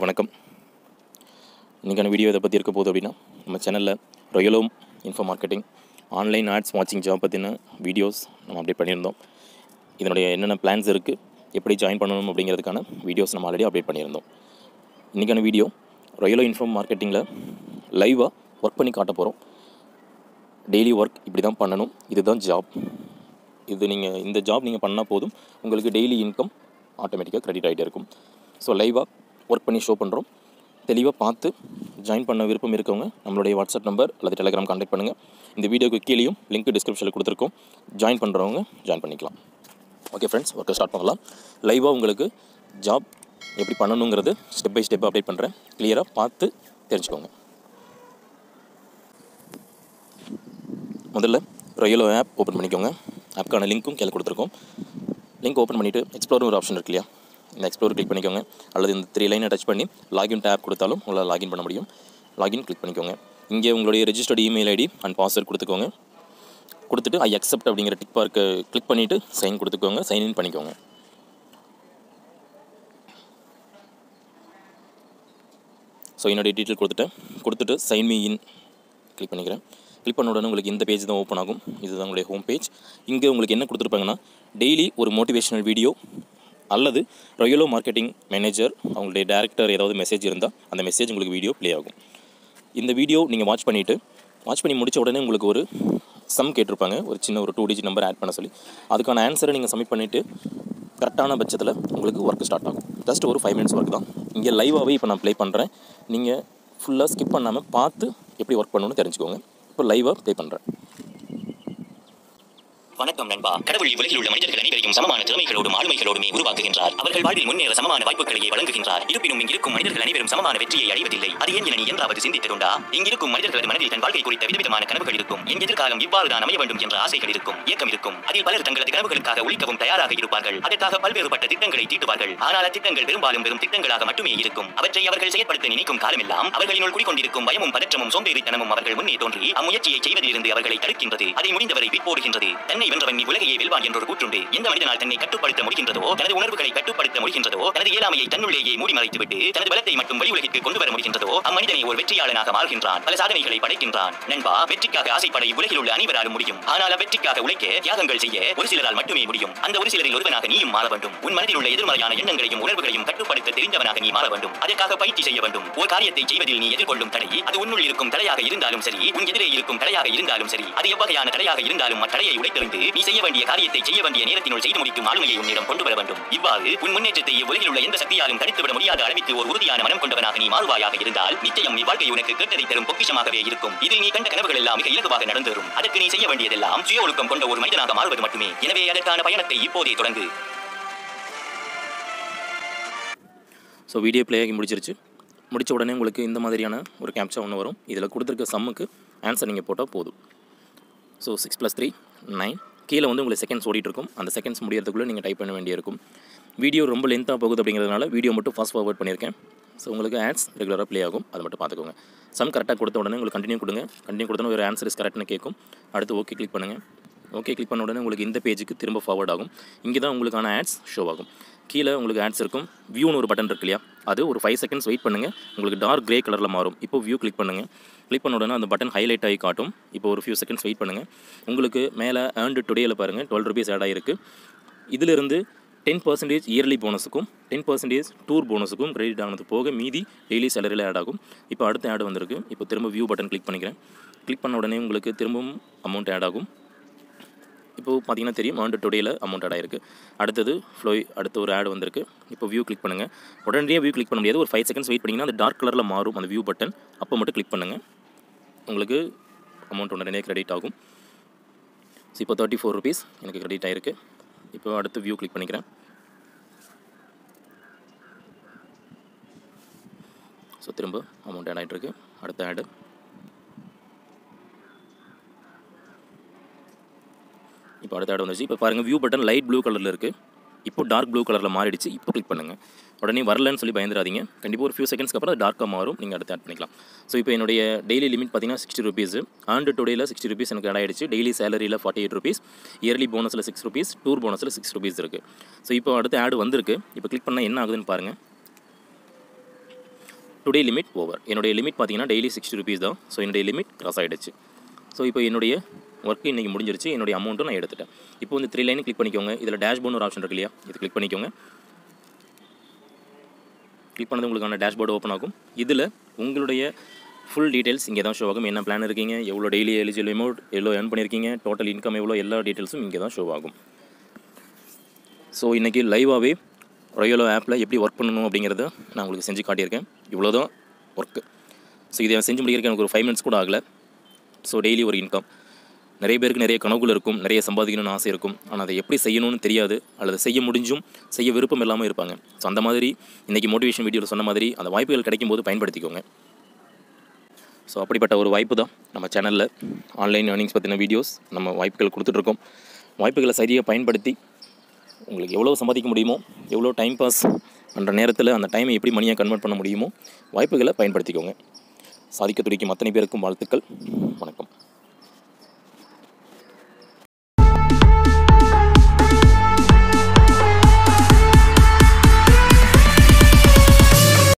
அனைவருக்கும் வணக்கம் இன்றைக்கான வீடியோ இதை பற்றி இருக்க போகுது அப்படின்னா நம்ம சேனலில் ரொயலோ இன்ஃபோ மார்க்கெட்டிங் ஆன்லைன் ஆட்ஸ் வாட்சிங் ஜாப் பற்றின வீடியோஸ் நம்ம அப்டேட் பண்ணியிருந்தோம் இதனுடைய என்னென்ன பிளான்ஸ் இருக்குது எப்படி ஜாயின் பண்ணணும் அப்படிங்கிறதுக்கான வீடியோஸ் நம்ம ஆல்ரெடி அப்டேட் பண்ணியிருந்தோம் இன்றைக்கான வீடியோ ரொயலோ இன்ஃபோ மார்க்கெட்டிங்கில் லைவாக ஒர்க் பண்ணி காட்ட போகிறோம் டெய்லி ஒர்க் இப்படி தான் பண்ணணும் இதுதான் ஜாப் இது நீங்கள் இந்த ஜாப் நீங்கள் பண்ணால் போதும் உங்களுக்கு டெய்லி இன்கம் ஆட்டோமேட்டிக்காக கிரெடிட் ஆகிட்டே இருக்கும் ஸோ லைவாக ஒர்க் பண்ணி ஷோ பண்ணுறோம் தெளிவாக பார்த்து ஜாயின் பண்ண விருப்பம் இருக்கவங்க நம்மளுடைய வாட்ஸ்அப் நம்பர் அல்லது டெலிகிராம் கான்டாக்ட் பண்ணுங்கள் இந்த வீடியோக்கு கீழேயும் லிங்க் டிஸ்கிரிப்ஷனில் கொடுத்துருக்கோம் ஜாயின் பண்ணுறவங்க ஜாயின் பண்ணிக்கலாம் ஓகே ஃப்ரெண்ட்ஸ் ஒர்க்கை ஸ்டார்ட் பண்ணலாம் லைவாக உங்களுக்கு ஜாப் எப்படி பண்ணணுங்கிறது ஸ்டெப் பை ஸ்டெப் அப்டேட் பண்ணுறேன் கிளியராக பார்த்து தெரிஞ்சுக்கோங்க முதல்ல ரொயலோ ஆப் ஓப்பன் பண்ணிக்கோங்க ஆப்க்கான லிங்க்கும் கீழே கொடுத்துருக்கோம் லிங்க் ஓப்பன் பண்ணிவிட்டு எக்ஸ்ப்ளோர் ஒரு ஆப்ஷன் இருக்கு இல்லையா இந்த எக்ஸ்ப்ளோர் கிளிக் பண்ணிக்கோங்க அல்லது இந்த த்ரீ லைனை டச் பண்ணி லாகின் டேப் கொடுத்தாலும் உங்களால் லாகின் பண்ண முடியும் லாகின் கிளிக் பண்ணிக்கோங்க இங்கே உங்களுடைய registered email ID and password கொடுத்துக்கோங்க கொடுத்துட்டு ஐ அக்செப்ட் அப்படிங்கிற டிக் பார்க்கை கிளிக் பண்ணிவிட்டு சைன் கொடுத்துக்கோங்க சைன் இன் பண்ணிக்கோங்க ஸோ என்னுடைய டீட்டெயில் கொடுத்துட்டேன் கொடுத்துட்டு சைன் மீ இன் கிளிக் பண்ணிக்கிறேன் கிளிக் பண்ண உடனே உங்களுக்கு இந்த பேஜ் தான் ஓப்பன் ஆகும் இதுதான் உங்களுடைய ஹோம் பேஜ் இங்கே உங்களுக்கு என்ன கொடுத்துருப்பாங்கன்னா டெய்லி ஒரு மோட்டிவேஷனல் வீடியோ அல்லது ரொயலோ மார்க்கெட்டிங் மேனேஜர் அவங்களுடைய டேரக்டர் ஏதாவது மெசேஜ் இருந்தால் அந்த மெசேஜ் உங்களுக்கு வீடியோ ப்ளே ஆகும் இந்த வீடியோ நீங்கள் வாட்ச் பண்ணிவிட்டு வாட்ச் பண்ணி முடித்த உடனே உங்களுக்கு ஒரு சம் கேட்டிருப்பாங்க ஒரு சின்ன ஒரு டூ டிஜிட் நம்பர் ஆட் பண்ண சொல்லி அதுக்கான ஆன்சரை நீங்கள் சப்மிட் பண்ணிவிட்டு கரெக்டான பட்சத்தில் உங்களுக்கு ஒர்க் ஸ்டார்ட் ஆகும் ஜஸ்ட் ஒரு ஃபைவ் மினிட்ஸ் ஒர்க் தான் இங்கே லைவாகவே இப்போ நான் ப்ளே பண்ணுறேன் நீங்கள் ஃபுல்லாக ஸ்கிப் பண்ணாமல் பார்த்து எப்படி ஒர்க் பண்ணணும்னு தெரிஞ்சுக்கோங்க இப்போ லைவாக ப்ளே பண்ணுறேன் வணக்கம் நண்பா கடவுள் உலகில் உள்ள மனிதர்கள் அனைவரையும் சமமான திறமைகளோடும் ஆளுமைகளோடுமே உருவாக்குகின்றார் அவர்கள் வாழ்வில் முன்னேற சமமான வாய்ப்புகளையே வழங்குகின்றார் இருப்பினும் இங்கிருக்கும் மனிதர்கள் அனைவரும் சமமான வெற்றியை அடைவதில்லை அது ஏன் என நீ என்றாவது சிந்தித்திருந்தா இங்கிருக்கும் மனிதர்களது மனதில் தன் வாழ்க்கை குறித்த விதவிதமான கனவுகள் இருக்கும் என் எதிர்காலம் இவ்வாறுதான் அமைய வேண்டும் என்ற ஆசைகள் இருக்கும் இயக்கம் இருக்கும் அதில் பலர் தங்களது கனவுகளுக்காக உழைக்கவும் தயாராக இருப்பார்கள் அதற்காக பல்வேறுபட்ட திட்டங்களை தீட்டுவார்கள் ஆனால் அத்திட்டங்கள் பெரும்பாலும் வெறும் திட்டங்களாக மட்டுமே இருக்கும் அவற்றை அவர்கள் செயற்படுத்த நினைக்கும் காலமெல்லாம் அவர்களினுள் குடிக்கொண்டிருக்கும் பயமும் பதற்றமும் சோம்பேறித்தனமும் அவர்கள் முன்னே தோன்றி அம்முயற்சியை செய்வதிலிருந்து அவர்களை தடுக்கின்றது அதை முடிந்தவரை விற்போடுகின்றது தன்னை வென்றவன் நீ உலகையே வெல்வான் என்றொரு கூற்றுண்டு எந்த மனிதனால் தன்னை கட்டுப்படுத்த முடிகின்றதோ தனது உணர்வுகளை கட்டுப்படுத்த முடிகின்றதோ தனது இயலாமையை தன்னுள்ளேயே மூடி மறைத்துவிட்டு தனது பலத்தை மட்டும் வெளி உலகிற்கு கொண்டு வர முடிகின்றதோ அம்மனிதனை ஒரு வெற்றியாளனாக மாறுகின்றான் பல சாதனைகளை படைக்கின்றான் நண்பா வெற்றிக்காக ஆசைப்பட இவ்வுலகில் உள்ள அனைவராலும் முடியும் ஆனால் வெற்றிக்காக உழைக்க தியாகங்கள் செய்ய ஒரு சிலரால் மட்டுமே முடியும் அந்த ஒரு சிலரில் ஒருவனாக நீயும் மாற வேண்டும் உன் மனதில் உள்ள எதிர்மறையான எண்ணங்களையும் உணர்வுகளையும் கட்டுப்படுத்த தெரிந்தவனாக நீ மாற வேண்டும் அதற்காக பயிற்சி செய்ய வேண்டும் ஒரு காரியத்தை செய்வதில் நீ எதிர்கொள்ளும் தடை அது உன்னுள் இருக்கும் தடையாக இருந்தாலும் சரி உன் எதிரே இருக்கும் தடையாக இருந்தாலும் சரி அது எவ்வகையான தடையாக இருந்தாலும் அத்தடையை உடைத்தெறிந்து நீ செய்ய வேண்டிய காரியத்தை செய்ய வேண்டிய நேரத்தினுள் செய்து முடிக்கும் ஆளுமையை உன்னிடம் கொண்டு வர வேண்டும் இவ்வாறு உன் முன்னேற்றத்தை இவ்வுலகில் உள்ள எந்த சக்தியாலும் தடுத்துவிட முடியாத அளவிற்கு ஒரு உறுதியான மனம் கொண்டவனாக நீ மாறுவாயாக இருந்தால் நிச்சயம் நீ வாழ்க்கை உனக்கு கேட்டதை தரும் பொக்கிஷமாகவே இருக்கும் இதில் நீ கண்ட கனவுகள் எல்லாம் மிக இலகுவாக நடந்தேறும் அதற்கு நீ செய்ய வேண்டியதெல்லாம் சுய ஒழுக்கம் கொண்ட ஒரு மனிதனாக மாறுவது மட்டுமே எனவே அதற்கான பயணத்தை இப்போதே தொடங்கு ஸோ வீடியோ ப்ளே ஆகி முடிச்சிருச்சு முடிச்ச உடனே உங்களுக்கு இந்த மாதிரியான ஒரு கேப்ச்சா ஒன்று வரும் இதில் கொடுத்துருக்க சம்முக்கு ஆன்சர் நீங்கள் போட்டால் போதும் so six plus three nine கீழே வந்து உங்களுக்கு செகண்ட்ஸ் ஓடிட்டு இருக்கும் அந்த செகண்ட்ஸ் முடியறதுக்குள்ளே நீங்கள் டைப் பண்ண வேண்டியிருக்கும் வீடியோ ரொம்ப லென்த்தாக போகுது அப்படிங்கிறதுனால வீடியோ மட்டும் ஃபாஸ்ட் ஃபார்வர்ட் பண்ணியிருக்கேன் ஸோ உங்களுக்கு ஆட்ஸ் ரெகுலராக ப்ளே ஆகும் அதை மட்டும் பார்த்துக்கோங்க சம் கரெக்டாக கொடுத்த உடனே உங்களுக்கு கண்டினியூ கொடுங்க கண்டினியூ கொடுத்தோன்னே ஒரு ஆன்சர் இஸ் கரெக்ட்னு கேட்கும் அடுத்து ஓகே கிளிக் பண்ணுங்கள் ஓகே கிளிக் பண்ண உடனே உங்களுக்கு இந்த பேஜுக்கு திரும்ப ஃபார்வர்ட் ஆகும் இங்கே தான் உங்களுக்கான ஆட்ஸ் ஷோ ஆகும் கீழே உங்களுக்கு ஆட்ஸ் இருக்கும் வியூன்னு ஒரு பட்டன் இருக்கு இல்லையா அது ஒரு ஃபைவ் செகண்ட்ஸ் வெயிட் பண்ணுங்கள் உங்களுக்கு டார்க் கிரே கலரில் மாறும் இப்போ வியூ கிளிக் பண்ணுங்கள் கிளிக் பண்ண உடனே அந்த பட்டன் ஹைலைட் ஆகி காட்டும் இப்போ ஒரு ஃபியூ செகண்ட்ஸ் வெயிட் பண்ணுங்கள் உங்களுக்கு மேலே ஏர்ன்டு டுடேயில் பாருங்கள் டுவெல் ருபீஸ் ஆட் ஆகிருக்கு இதிலிருந்து டென் பர்சன்டேஜ் இயர்லி போனஸுக்கும் டென் பர்சன்டேஜ் டூர் போனஸுக்கும் கிரெடிட் ஆனது போக மீதி டெய்லி சேலரியில் ஆட் ஆகும் இப்போ அடுத்த ஆட் வந்திருக்கு இப்போ திரும்ப வியூ பட்டன் கிளிக் பண்ணிக்கிறேன் கிளிக் பண்ண உடனே உங்களுக்கு திரும்பவும் அமௌண்ட் ஆட் ஆகும் இப்போது பார்த்தீங்கன்னா தெரியும் ஆண்டு டுடேயில் அமௌண்ட் ஆட் ஆயிருக்கு அடுத்தது ஃப்ளோ அடுத்த ஒரு ஆட் வந்திருக்கு இப்போ வியூ கிளிக் பண்ணுங்கள் உடனடியே வியூ கிளிக் பண்ண முடியாது ஒரு ஃபைவ் செகண்ட்ஸ் வெயிட் பண்ணிங்கன்னா அந்த டார்க் கலரில் மாறும் அந்த வியூ பட்டன் அப்போ மட்டும் கிளிக் பண்ணுங்கள் உங்களுக்கு அமௌண்ட் உடனே கிரெடிட் ஆகும் ஸோ இப்போ தேர்ட்டி ஃபோர் ருபீஸ் எனக்கு கிரெடிட் ஆகிருக்கு இப்போ அடுத்து வியூ கிளிக் பண்ணிக்கிறேன் ஸோ திரும்ப அமௌண்ட் ஆட் ஆகிட்டுருக்கு அடுத்த ஆடு இப்போ அடுத்த ஆட் வந்துச்சு இப்போ பாருங்கள் வியூ பட்டன் லைட் ப்ளூ கலரில் இருக்குது இப்போ டார்க் ப்ளூ கலரில் மாறிடுச்சு இப்போ கிளிக் பண்ணுங்கள் உடனே வரலன்னு சொல்லி பயந்துடாதீங்க கண்டிப்பாக ஒரு ஃபியூ செகண்ட்ஸ்க்கு அப்புறம் அது டார்க்காக மாறும் நீங்கள் அடுத்து ஆட் பண்ணிக்கலாம் ஸோ இப்போ என்னுடைய டெய்லி லிமிட் பார்த்தீங்கன்னா சிக்ஸ்டி ருபீஸ் ஆண்டு டுடேயில் சிக்ஸ்டி ருபீஸ் எனக்கு ஆட் ஆயிடுச்சு டெய்லி சேலரியில் ஃபார்ட்டி எயிட் ருபீஸ் இயர்லி போனஸில் சிக்ஸ் ருபீஸ் டூர் போனஸில் சிக்ஸ் ருபீஸ் இருக்குது ஸோ இப்போ அடுத்த ஆடு வந்திருக்கு இப்போ கிளிக் பண்ணால் என்ன ஆகுதுன்னு பாருங்கள் டுடே லிமிட் ஓவர் என்னுடைய லிமிட் பார்த்தீங்கன்னா டெய்லி சிக்ஸ்டி ருபீஸ் தான் ஸோ என்னுடைய லிமிட் கிராஸ் ஆகிடுச்சு ஸோ இப்போ என்னுடைய ஒர்க்கு இன்றைக்கி முடிஞ்சிருச்சு என்னுடைய அமௌண்ட்டும் நான் எடுத்துட்டேன் இப்போ வந்து த்ரீ லைன் கிளிக் பண்ணிக்கோங்க இதில் டேஷ்போர்டு ஒரு ஆப்ஷன் இருக்கு இல்லையா இது கிளிக் பண்ணிக்கோங்க கிளிக் பண்ணது உங்களுக்கான டேஷ்போர்டு ஓப்பன் ஆகும் இதில் உங்களுடைய ஃபுல் டீட்டெயில்ஸ் இங்கே தான் ஷோ ஆகும் என்ன பிளான் இருக்கீங்க எவ்வளோ டெய்லி எலிஜிபிள் அமௌண்ட் எவ்வளோ ஏர்ன் பண்ணியிருக்கீங்க டோட்டல் இன்கம் எவ்வளோ எல்லா டீட்டெயில்ஸும் இங்கே தான் ஷோ ஆகும் ஸோ இன்றைக்கி லைவாகவே ரொயலோ ஆப்பில் எப்படி ஒர்க் பண்ணணும் அப்படிங்கிறத நான் உங்களுக்கு செஞ்சு காட்டியிருக்கேன் இவ்வளோ தான் ஒர்க்கு ஸோ இதை செஞ்சு முடிக்கிறதுக்கு எனக்கு ஒரு ஃபைவ் மினிட்ஸ் கூட ஆகலை ஸோ டெய்லி ஒரு இன்கம் நிறைய பேருக்கு நிறைய கனவுகள் இருக்கும் நிறைய சம்பாதிக்கணும்னு ஆசை இருக்கும் ஆனால் அதை எப்படி செய்யணும்னு தெரியாது அல்லது செய்ய முடிஞ்சும் செய்ய விருப்பம் இல்லாமல் இருப்பாங்க ஸோ அந்த மாதிரி இன்றைக்கி மோட்டிவேஷன் வீடியோவில் சொன்ன மாதிரி அந்த வாய்ப்புகள் கிடைக்கும் போது பயன்படுத்திக்கோங்க ஸோ அப்படிப்பட்ட ஒரு வாய்ப்பு தான் நம்ம சேனலில் ஆன்லைன் ஏர்னிங்ஸ் பற்றின வீடியோஸ் நம்ம வாய்ப்புகள் கொடுத்துட்ருக்கோம் வாய்ப்புகளை சரியாக பயன்படுத்தி உங்களுக்கு எவ்வளோ சம்பாதிக்க முடியுமோ எவ்வளோ டைம் பாஸ் பண்ணுற நேரத்தில் அந்த டைமை எப்படி மணியாக கன்வெர்ட் பண்ண முடியுமோ வாய்ப்புகளை பயன்படுத்திக்கோங்க சாதிக்க துடிக்கும் அத்தனை பேருக்கும் வாழ்த்துக்கள் வணக்கம்